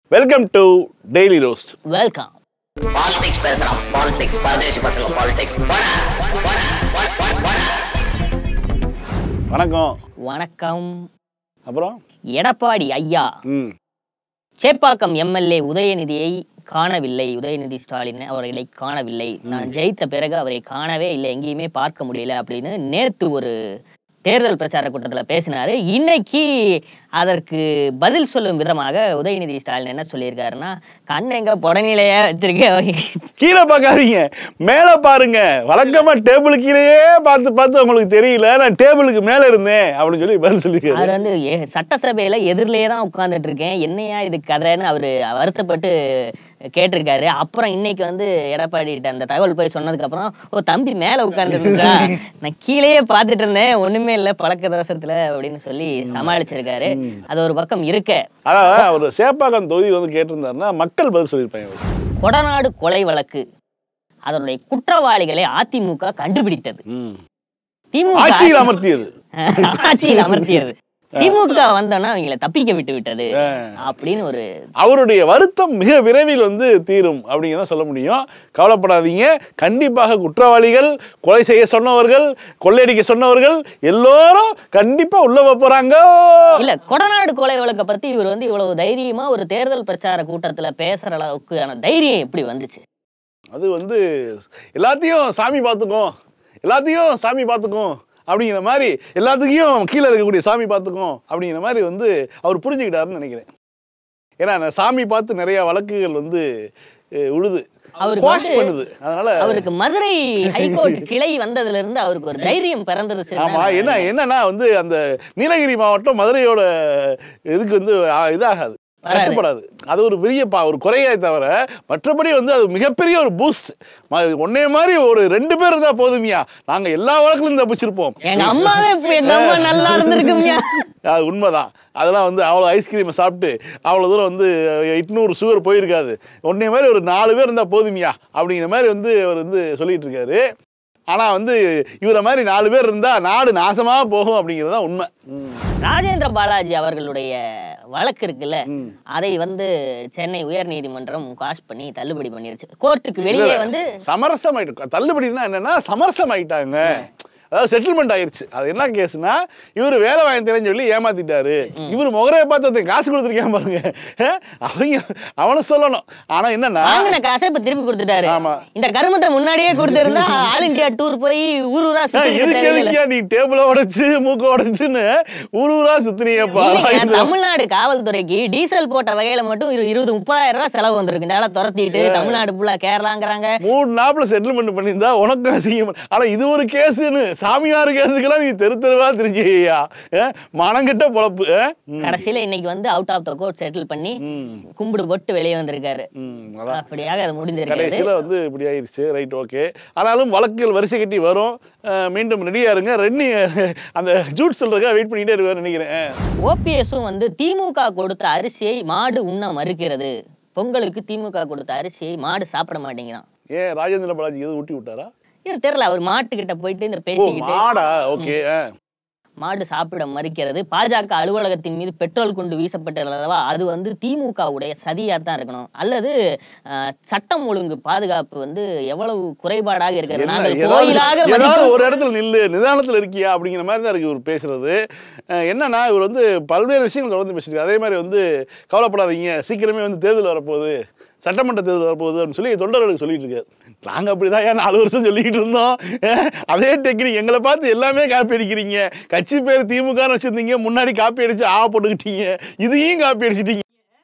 Welcome to daily roast welcome politics பேசுறான் politics பரதேசி பசங்க பாலிடிக்ஸ் வணக்கம் வணக்கம் அப்புறம் எடப்பாடி ஐயா ம் சேப்பாக்கம் எம்எல்ஏ உதயநிதியை காணவில்லை உதயநிதி ஸ்டாலின் அவர்களை காணவில்லை நான் ஜெயித்த பிறகு அவரை காணவே இல்லை எங்கேயுமே பார்க்க முடியல அப்படின்னு நேத்து ஒரு தேர்தல் பிரச்சார கூட்டத்துல பேசினாரு இன்னைக்கு அதற்கு பதில் சொல்லும் விதமாக உதயநிதி ஸ்டாலின் என்ன சொல்லியிருக்காருன்னா கண் எங்க புடநிலையா வச்சிருக்க கீழே பார்க்காதீங்க மேலே பாருங்க வழக்கமா டேபிள் கீழேயே பார்த்து பார்த்து உங்களுக்கு தெரியல நான் டேபிளுக்கு மேலே இருந்தேன் அப்படின்னு சொல்லி பதில் சொல்லியிருக்காரு அவர் வந்து ஏ- சட்டசபையில எதிரிலேயே தான் உட்கார்ந்துட்டு இருக்கேன் என்னையா இது கதைன்னு அவரு வருத்தப்பட்டு கேட்டிருக்காரு அப்புறம் இன்னைக்கு வந்து எடப்பாடி கிட்ட அந்த தகவல் போய் சொன்னதுக்கு அப்புறம் ஓ தம்பி மேல உட்கார்ந்துருந்துச்சா நான் கீழேயே பார்த்துட்டு இருந்தேன் ஒண்ணுமே இல்ல பழக்க தோசத்துல அப்படின்னு சொல்லி சமாளிச்சிருக்காரு அது ஒரு பக்கம் இருக்க அதாவது அவர் சேப்பாக்கம் தொகுதி வந்து கேட்டிருந்தாருன்னா மக்கள் பதில் சொல்லியிருப்பாங்க அவருக்கு. கொடநாடு கொலை வழக்கு அதனுடைய குற்றவாளிகளை அதிமுக கண்டுபிடித்தது ம் திமுக ஆட்சியில் அமர்த்தியது ஆட்சியில் அமர்த்தியது திமுக வந்தோன்னா அவங்களை தப்பிக்க விட்டு விட்டது அப்படின்னு ஒரு அவருடைய வருத்தம் மிக விரைவில் வந்து தீரும் அப்படிங்கிறத சொல்ல முடியும் கவலைப்படாதீங்க கண்டிப்பாக குற்றவாளிகள் கொலை செய்ய சொன்னவர்கள் கொள்ளையடிக்க சொன்னவர்கள் எல்லோரும் கண்டிப்பா உள்ள போப் போறாங்க இல்ல கொடநாடு கொலை வழக்க பத்தி இவர் வந்து இவ்வளவு தைரியமா ஒரு தேர்தல் பிரச்சார கூட்டத்துல பேசுற அளவுக்கு தைரியம் எப்படி வந்துச்சு அது வந்து எல்லாத்தையும் சாமி பார்த்துக்கும் எல்லாத்தையும் சாமி பார்த்துக்கும் அப்படிங்கிற மாதிரி எல்லாத்துக்கும் கீழே இருக்கக்கூடிய சாமி பார்த்துக்கும் அப்படிங்கிற மாதிரி வந்து அவர் புரிஞ்சுக்கிட்டாருன்னு நினைக்கிறேன் ஏன்னா அந்த சாமி பார்த்து நிறைய வழக்குகள் வந்து அஹ், உழுது அவருக்கு குவாஷ் வந்து- பண்ணுது அதனால அவருக்கு மதுரை ஹைகோர்ட் கிளை வந்ததுல இருந்து அவருக்கு ஒரு தைரியம் பிறந்துருச்சு ஆமா என்ன என்னன்னா வந்து அந்த நீலகிரி மாவட்டம் மதுரையோட இதுக்கு வந்து ஆ, இதாகாது வராது. கட்டுப்படாது அது ஒரு பெரிய பா ஒரு குறையே தவிர மற்றபடி வந்து அது மிகப்பெரிய ஒரு பூஸ்ட் ஒன்னே மாதிரி ஒரு ரெண்டு பேர் இருந்தா போதுமியா நாங்க எல்லா வழக்கிலும் தப்பிச்சிருப்போம் எங்க அம்மாவே இப்ப எங்க அம்மா நல்லா இருந்திருக்குங்க அது உண்மைதான் அதெல்லாம் வந்து அவ்வளோ ஐஸ்கிரீமை சாப்பிட்டு அவ்வளோ தூரம் வந்து எட்நூறு சுகர் போயிருக்காது ஒன்னே மாதிரி ஒரு நாலு பேர் இருந்தால் போதுமியா அப்படிங்கிற மாதிரி வந்து அவர் வந்து சொல்லிட்டு இருக்காரு ஆனால் வந்து இவரை மாதிரி நாலு பேர் இருந்தால் நாடு நாசமாக போகும் அப்படிங்கிறது தான் உண்மை ம். ராஜேந்திர பாலாஜி அவர்களுடைய வழக்கு இருக்குல்ல அதை வந்து சென்னை உயர்நீதிமன்றம் காஷ் பண்ணி தள்ளுபடி பண்ணிருச்சு கோர்ட்டுக்கு வெளியே வந்து சமரசம் ஆயிட்டு தள்ளுபடினா என்னன்னா சமரசம் ஆயிட்டாங்க அதாவது செட்டில்மெண்ட் ஆயிருச்சு அது என்ன கேஸ்னா இவர் வேலை வாங்கி தெரிஞ்சு சொல்லி ஏமாத்திட்டாரு இவர் முகரையை பார்த்து ஒருத்தன் காசு கொடுத்துருக்கேன் பாருங்க அஹ், அவங்க அவனை சொல்லணும் ஆனா என்னன்னா வாங்கின காசை இப்ப திருப்பி கொடுத்துட்டாரு ஆமா. இந்த கருமத்தை முன்னாடியே கொடுத்திருந்தா ஆல் இந்தியா டூர் போய் ஊர் ஊரா அஹ், சுத்தி இதுக்கு எதுக்கியா நீ டேபிள உடைச்சு மூக்க உடைச்சுன்னு ஊர் ஊரா சுத்தினியப்பா இல்லைங்க, தமிழ்நாடு காவல்துறைக்கு டீசல் போட்ட வகையில மட்டும் இரு- இருபது முப்பதாயிரம் ரூபாய் செலவு வந்திருக்கு இந்த ஆளை துரத்திட்டு தமிழ்நாடு ஃபுல்லா கேரளாங்கிறாங்க மூணு நாப்புல செட்டில்மெண்ட் பண்ணியிருந்தா உனக்கும் அசிங்கம் ஆனா இது ஒரு கேஸ்னு சாமியார் கேஸுக்கெல்லாம் நீ தெரு தெருவா தெரிஞ்சியா மனங்கிட்ட பொழப்பு அஹ்? ம். கடைசியில இன்னைக்கு வந்து out of the court settle பண்ணி கும்பிடு போட்டு வெளியே வந்திருக்காரு ம், அதான். அப்படியாக அது முடிந்திருக்காரு கடைசியில் வந்து இப்படி ஆயிருச்சு ரைட் ஓகே ஆனாலும் வழக்குகள் வரிசை கட்டி வரும் அஹ் மீண்டும் ரெடியாக இருங்க ரெட்னி அந்த ஜூட் சொல்றதுக்காக வெயிட் பண்ணிட்டே இருவார் நினைக்கிறேன் ஓபிஎஸும் வந்து திமுக கொடுத்த அரிசியை மாடு உண்ண மறுக்கிறது பொங்கலுக்கு திமுக கொடுத்த அரிசியை மாடு சாப்பிட மாட்டேங்கிறான் ஏன் ராஜேந்திர பாலாஜி எதுவும் ஊட்டி விட்டாரா இது தெரியல அவர் மாட்டுக்கிட்ட போயிட்டு இந்த ஓ பேசிக்கிட்டு மாடா ஓகே மாடு சாப்பிட மறுக்கிறது பாஜக அலுவலகத்தின் மீது பெட்ரோல் கொண்டு வீசப்பட்டது அல்லவா அது வந்து திமுகவுடைய சதியா தான் இருக்கணும் அல்லது அஹ், சட்டம் ஒழுங்கு பாதுகாப்பு வந்து எவ்வளவு குறைபாடாக இருக்கிறது என்ன நாங்கள் ஏதாவது கோயிலாக ஏதாவது மதிப்பு ஒரு இடத்துல நில்லு நிதானத்தில் இருக்கியா அப்படிங்கிற மாதிரி தான் இருக்கு இவர் பேசுறது அஹ் என்னன்னா இவர் வந்து பல்வேறு விஷயங்கள் தொடர்ந்து பேசியிருக்காரு அதே மாதிரி வந்து கவலைப்படாதீங்க சீக்கிரமே வந்து தேர்தல் வரப்போகுது சட்டமன்ற தேர்தல் வரப்போகுது அப்படின்னு சொல்லி தொண்டர்களுக்கு சொல்லிட்டு இருக்காரு நாங்கள் அப்படிதான் ஏன் நாலு வருஷம் சொல்லிக்கிட்டு இருந்தோம் அஹ் அதே டெக்னிக் எங்களை பார்த்து எல்லாமே காப்பி அடிக்கிறீங்க கட்சி பேர் திமுகன்னு வச்சிருந்தீங்க முன்னாடி காப்பி அடிச்சு ஆ போட்டுக்கிட்டீங்க இதையும் காப்பி அடிச்சிட்டீங்க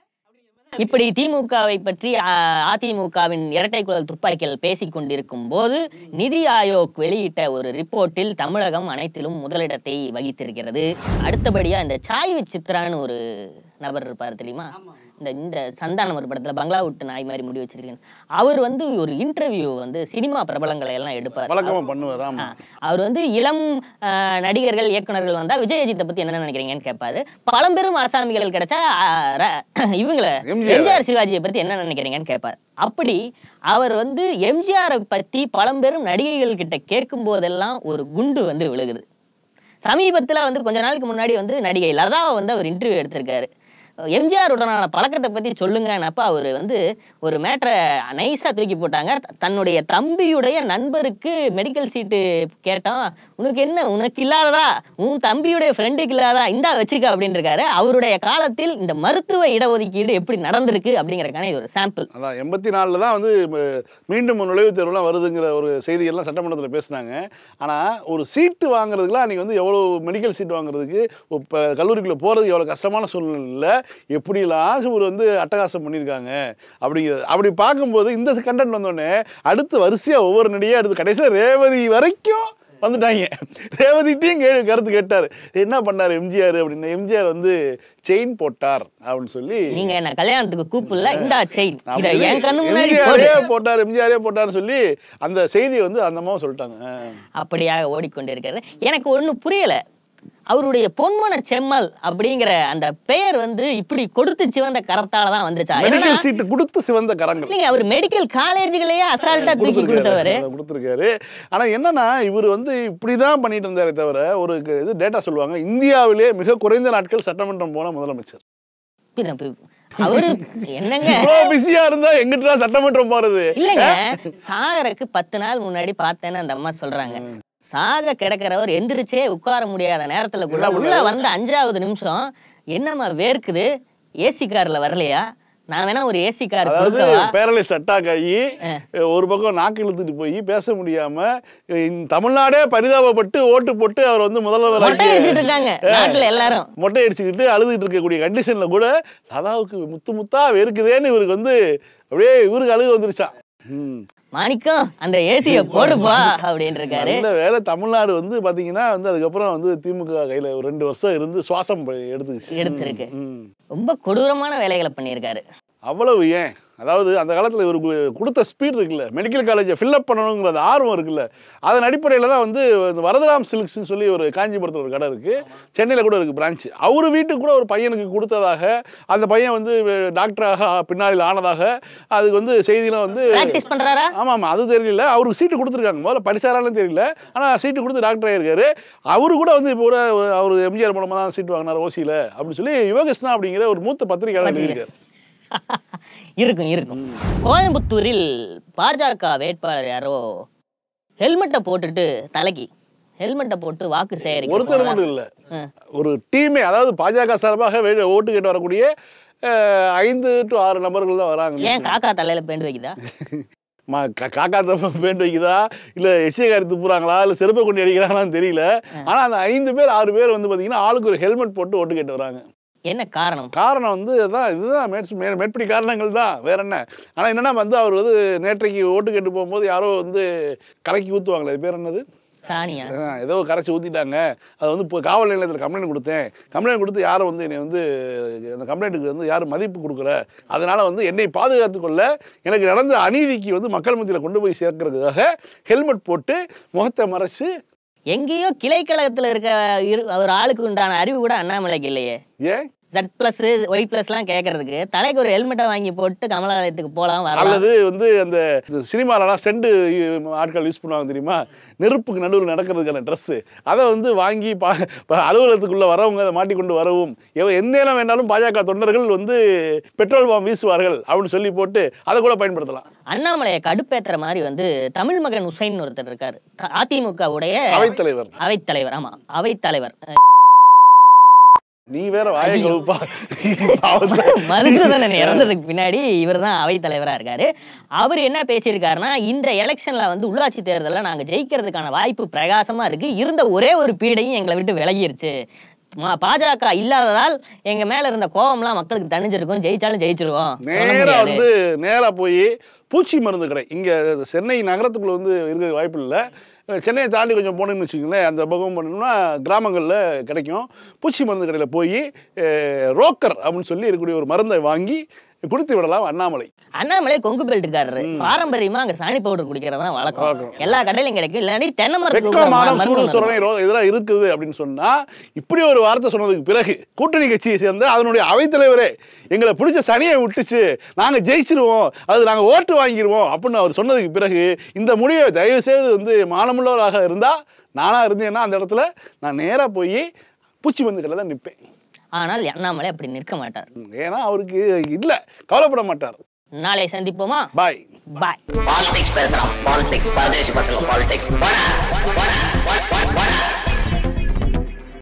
இப்படி திமுகவை பற்றி அஹ், அதிமுகவின் இரட்டை குழல் துப்பாக்கிகள் பேசிக் கொண்டிருக்கும் போது நிதி ஆயோக் வெளியிட்ட ஒரு ரிப்போர்ட்டில் தமிழகம் அனைத்திலும் முதலிடத்தை வகித்திருக்கிறது அடுத்தபடியா இந்த சாய் சித்ரான்னு ஒரு நபர் இருப்பார் தெரியுமா இந்த இந்த சந்தானம் ஒரு படத்துல பங்களா விட்டு நாய் மாதிரி முடி வச்சிருக்கேன் அவர் வந்து ஒரு இன்டர்வியூ வந்து சினிமா பிரபலங்களை எல்லாம் எடுப்பார் வழக்கமா பண்ணுவார் ஆமா ஆ, அவர் வந்து இளம் ஆ, நடிகர்கள் இயக்குனர்கள் வந்தா விஜயஜித்தை பத்தி என்ன நினைக்கிறீங்கன்னு கேட்பாரு பழம்பெரும் ஆசாமிகள் கிடைச்சா ஆ, ர- இவங்கள எம்ஜிஆர். எம்ஜிஆர் சிவாஜியை பத்தி என்ன நினைக்கிறீங்கன்னு கேட்பார் அப்படி அவர் வந்து எம்ஜிஆரை பத்தி பழம்பெரும் நடிகைகள் கிட்ட கேட்கும் போதெல்லாம் ஒரு குண்டு வந்து விழுகுது சமீபத்துல வந்து கொஞ்ச நாளுக்கு முன்னாடி வந்து நடிகை லதாவை வந்து அவர் இன்டர்வியூ எடுத்திருக்காரு எம்ஜிஆர் உடனான பழக்கத்தை பத்தி சொல்லுங்கன்னப்ப அவர் வந்து ஒரு மேட்டரை நைஸா தூக்கி போட்டாங்க த- தன்னுடைய தம்பியுடைய நண்பருக்கு மெடிக்கல் சீட்டு கேட்டான் உனக்கு என்ன உனக்கு இல்லாததா உன் தம்பியுடைய ஃப்ரெண்டுக்கு இல்லாதா இந்தா வச்சுக்க அப்படின்னு இருக்காரு அவருடைய காலத்தில் இந்த மருத்துவ இடஒதுக்கீடு எப்படி நடந்திருக்கு அப்படிங்கறதுக்கான இது ஒரு சாம்பிள் அதான் எண்பத்தி நாலில் தான் வந்து ம- மீண்டும் நுழைவுத் தேர்வுலாம் வருதுங்கிற ஒரு செய்திகள்லாம் சட்டமன்றத்தில் பேசுனாங்க ஆனால் ஒரு சீட்டு வாங்குறதுக்குலாம் அன்றைக்கி வந்து எவ்வளோ மெடிக்கல் சீட் வாங்குறதுக்கு இப்போ கல்லூரிக்குள்ளே போகிறதுக்கு எவ்வளோ கஷ்டமான சூழ்நிலையில் எப்படிலாம் ஒரு வந்து அட்டகாசம் பண்ணியிருக்காங்க அப்படிங்கிறது அப்படி பார்க்கும்போது இந்த கண்டென்ட் வந்தோடனே அடுத்து வரிசையாக ஒவ்வொரு நடிகையாக அடுத்து கடைசியில் ரேவதி வரைக்கும் வந்துட்டாங்க ரேவதிட்டையும் கே கருத்து கேட்டார் என்ன பண்ணார் எம்ஜிஆர் அப்படின்னு எம்ஜிஆர் வந்து செயின் போட்டார் அப்படின்னு சொல்லி நீங்க என்ன கல்யாணத்துக்கு கூப்பிடல இந்த செயின் இத அப்படின்னு என் கண்ணு முன்னாடி போடு எம்ஜிஆரே போட்டார் எம்ஜிஆரே போட்டார்னு சொல்லி அந்த செய்தியை வந்து அந்த அம்மாவும் சொல்லிட்டாங்க ஆ. அப்படியாக ஓடிக்கொண்டிருக்கிறது எனக்கு ஒண்ணு புரியல அவருடைய பொன்மன செம்மல் அப்படிங்கிற அந்த பெயர் வந்து இப்படி கொடுத்து சிவந்த கரத்தால தான் வந்துச்சா ஏன்னா மெடிக்கல் சீட்டு கொடுத்து சிவந்த கரங்கள் இல்லைங்க அவர் மெடிக்கல் காலேஜுகளையே அசால்ட்டா தூக்கி கொடுத்தவரு கொடுத்துருக்காரு கொடுத்துருக்காரு ஆனா என்னன்னா இவர் வந்து இப்படிதான் பண்ணிட்டு இருந்தாரே தவிர ஒரு க- இது டேட்டா சொல்லுவாங்க இந்தியாவிலே மிக குறைந்த நாட்கள் சட்டமன்றம் போன முதலமைச்சர் பின்ன பி- அவரு என்னங்க இவ்வளோ பிஸியா இருந்தா எங்கிட்ட சட்டமன்றம் போறது இல்லைங்க சாகருக்கு பத்து நாள் முன்னாடி பார்த்தேன்னு அந்த அம்மா சொல்றாங்க சாக கிடக்கிறவர் எந்திரிச்சே உட்கார முடியாத நேரத்துல கூட என்ன உள்ள வந்த அஞ்சாவது நிமிஷம் என்னம்மா வேர்க்குது ஏசி கார்ல வரலையா நான் வேணா ஒரு ஏசி கார் அதாவது கொடுக்கவா பேரலைஸ் அட்டாக் ஆகி ஒரு பக்கம் நாக்கு இழுத்துட்டு போய் பேச முடியாம இந்த தமிழ்நாடே பரிதாபப்பட்டு ஓட்டு போட்டு அவர் வந்து முதல்வர் மொட்டை ஆக்கி அடிச்சிட்டு இருக்காங்க நாட்டுல எல்லாரும் மொட்டை அடிச்சுக்கிட்டு அழுதுகிட்டு இருக்கக்கூடிய கண்டிஷன்ல கூட லதாவுக்கு முத்து முத்தா வெறுக்குதேன்னு இவருக்கு வந்து அப்படியே இவருக்கு அழுகு வந்துருச்சான் ம். மாணிக்கம் அந்த ஏசிய போடுப்பா அப்படின்னு இருக்காரு நல்ல வேலை தமிழ்நாடு வந்து பாத்தீங்கன்னா வந்து அதுக்கப்புறம் வந்து திமுக கையில ஒரு ரெண்டு வருஷம் இருந்து சுவாசம் ப- எடுத்துக்கிச்சு எடுத்திருக்கு ம். ரொம்ப கொடூரமான வேலைகளை பண்ணியிருக்காரு அவ்வளவு ஏன் அதாவது அந்த காலத்தில் இவருக்கு கொடுத்த ஸ்பீட் இருக்குல்ல மெடிக்கல் காலேஜை ஃபில்அப் பண்ணணுங்கிற அந்த ஆர்வம் இருக்குல்ல அதன் அடிப்படையில் தான் வந்து இந்த வரதராம் சில்க்ஸ்னு சொல்லி ஒரு காஞ்சிபுரத்தில் ஒரு கடை இருக்குது சென்னையில் கூட இருக்குது பிரான்ச் அவர் வீட்டுக்கு கூட ஒரு பையனுக்கு கொடுத்ததாக அந்த பையன் வந்து டாக்டராக பின்னாளில் ஆனதாக அதுக்கு வந்து செய்திலாம் வந்து பிராக்டிஸ் பண்றாரா ஆமாம் ஆமாம் அது தெரியல அவருக்கு சீட்டு கொடுத்துருக்காங்க முதல்ல படிச்சாரான்னு தெரியல ஆனால் சீட்டு கொடுத்து டாக்டர் ஆயிருக்காரு அவரு கூட வந்து இப்போ கூட அவர் எம்ஜிஆர் மூலமாக தான் சீட்டு வாங்கினார் ஓசியில் அப்படின்னு சொல்லி யுவகிருஷ்ணா அப்படிங்கிற ஒரு மூத்த பத்திரிகையாளர் எழுதியிருக்காரு இருக்கும் இருக்கும் கோயம்புத்தூரில் பாஜக வேட்பாளர் யாரோ ஹெல்மெட்டை போட்டுட்டு தலைக்கு ஹெல்மெட்டை போட்டு வாக்கு சேகரிக்க ஒருத்தர் போனதா- மட்டும் இல்ல ஆ. ஒரு டீமே அதாவது பாஜக சார்பாக வே- ஓட்டு கேட்டு வரக்கூடிய அஹ், ஐந்து டு ஆறு நபர்கள் தான் வராங்க ஏன் காக்கா தலையில பேண்டு வைக்குதா மா கா- காக்கா தப்ப பேண்ட் வைக்குதா இல்ல எச்சியக்காரி துப்புறாங்களா இல்ல செருப்பை கொண்டு அடிக்கிறாங்களான்னு தெரியல ஆனா அந்த ஐந்து பேர் ஆறு பேர் வந்து பாத்தீங்கன்னா ஆளுக்கு ஒரு ஹெல்மெட் போட்டு ஓட்டு கேட்டு வராங்க என்ன காரணம் காரணம் வந்து அதான் இதுதான் மேட்ஸ் மே மேற்படி காரணங்கள் தான் வேற என்ன ஆனால் என்னன்னா வந்து அவர் வந்து நேற்றைக்கு ஓட்டு கேட்டு போகும்போது யாரோ வந்து கலக்கி ஊற்றுவாங்களே அது பேர் என்னது சானியா ஆ, ஏதோ கரைச்சி ஊற்றிட்டாங்க அது வந்து இப்போ காவல் நிலையத்தில் கம்ப்ளைண்ட் கொடுத்தேன் கம்ப்ளைண்ட் கொடுத்து யாரும் வந்து என்னை வந்து அந்த கம்ப்ளைண்ட்டுக்கு வந்து யாரும் மதிப்பு கொடுக்கல அதனால வந்து என்னை பாதுகாத்து கொள்ள எனக்கு நடந்த அநீதிக்கு வந்து மக்கள் மத்தியில் கொண்டு போய் சேர்க்கறதுக்காக ஹெல்மெட் போட்டு முகத்தை மறைச்சு எங்கேயோ கிளைக்கழகத்துல இருக்க இரு- ஒரு ஆளுக்கு உண்டான அறிவு கூட அண்ணாமலைக்கு இல்லையே ஏன் ஜட் பிளஸ் ஒய் பிளஸ்லாம் கேட்கறதுக்கு தலைக்கு ஒரு ஹெல்மெட்டை வாங்கி போட்டு கமலாலயத்துக்கு போலாம் வரலாம் அல்லது வந்து அந்த சினிமாலலாம் ஸ்டெண்டு ஆட்கள் யூஸ் பண்ணுவாங்க தெரியுமா நெருப்புக்கு நடுவில் நடக்கிறதுக்கான ட்ரெஸ்ஸு அதை வந்து வாங்கி பா பா- அலுவலகத்துக்குள்ளே வரவங்க அதை மாட்டிக்கொண்டு வரவும் எவ எந்நேரம் வேணாலும் பாஜக தொண்டர்கள் வந்து பெட்ரோல் பாம் வீசுவார்கள் அப்படின்னு சொல்லி போட்டு அதை கூட பயன்படுத்தலாம் அண்ணாமலையை கடுப்பேத்துற மாதிரி வந்து தமிழ் மகன் உசைன் ஒருத்தர் இருக்காரு அதிமுக உடைய அவைத்தலைவர் அவைத்தலைவர் ஆமா அவைத்தலைவர் நீ வேற வாயை கழுவுப்பா மதுசூதனன் இறந்ததுக்கு பின்னாடி இவர் தான் அவைத்தலைவரா இருக்காரு அவர் என்ன பேசியிருக்காருன்னா இந்த எலெக்ஷன்ல வந்து உள்ளாட்சி தேர்தல்ல நாங்க ஜெயிக்கிறதுக்கான வாய்ப்பு பிரகாசமா இருக்கு இருந்த ஒரே ஒரு பீடையும் எங்களை விட்டு விலகிருச்சு மா- பாஜக இல்லாததால் எங்க மேல இருந்த கோபம்லாம் மக்களுக்கு தணிஞ்சிருக்கும் ஜெயிச்சாலும் ஜெயிச்சிருவோம் சொல்ல நேரா முடியாது. வந்து நேரா போய் பூச்சி மருந்து கடை இங்க சென்னை நகரத்துக்குள்ள வந்து இருக்க வாய்ப்பு இல்லை சென்னையை தாண்டி கொஞ்சம் போனோம்னு வச்சுக்கோங்களேன் அந்த பக்கம் போனோம்னா கிராமங்களில் கிடைக்கும் பூச்சி மருந்து கடையில் போய் ரோக்கர் அப்படின்னு சொல்லி இருக்கக்கூடிய ஒரு மருந்தை வாங்கி குடித்து விடலாம் அண்ணாமலை அண்ணாமலை கொங்கு பெல்ட்டுக்காரரு பாரம்பரியமா அங்க சாணி பவுடர் குடிக்கிறது தான் வழக்கம் எல்லா கடையிலும் கிடைக்கும் இல்லாட்டி தென்னை மரத்துக்கு வெக்கம் ஊத்துற மானம் மருந்து சூடு ஒண்ணு சுரணை ரோ இதெல்லாம் இருக்குது அப்படின்னு சொன்னா இப்படி ஒரு வார்த்தை சொன்னதுக்கு பிறகு கூட்டணி கட்சியை சேர்ந்த அதனுடைய அவைத்தலைவரே எங்களை பிடிச்ச சனியை விட்டுச்சு நாங்க ஜெயிச்சிருவோம் அது நாங்க ஓட்டு வாங்கிடுவோம் அப்படின்னு அவர் சொன்னதுக்கு பிறகு இந்த முடிவை தயவு செய்து வந்து மானமுள்ளவராக இருந்தா நானா இருந்தேன்னா அந்த இடத்துல நான் நேரா போய் பூச்சி மருந்து கடையில் தான் நிற்பேன் ஆனால் அண்ணாமலை அப்படி நிற்க மாட்டார் ஏன்னா அவருக்கு இல்லை கவலைப்பட மாட்டார் நாளை சந்திப்போமா பாய் பாய் பாலிடிக்ஸ் பேசுறான் பாலிடிக்ஸ் பரதேசி பசங்க பாலிடிக்ஸ்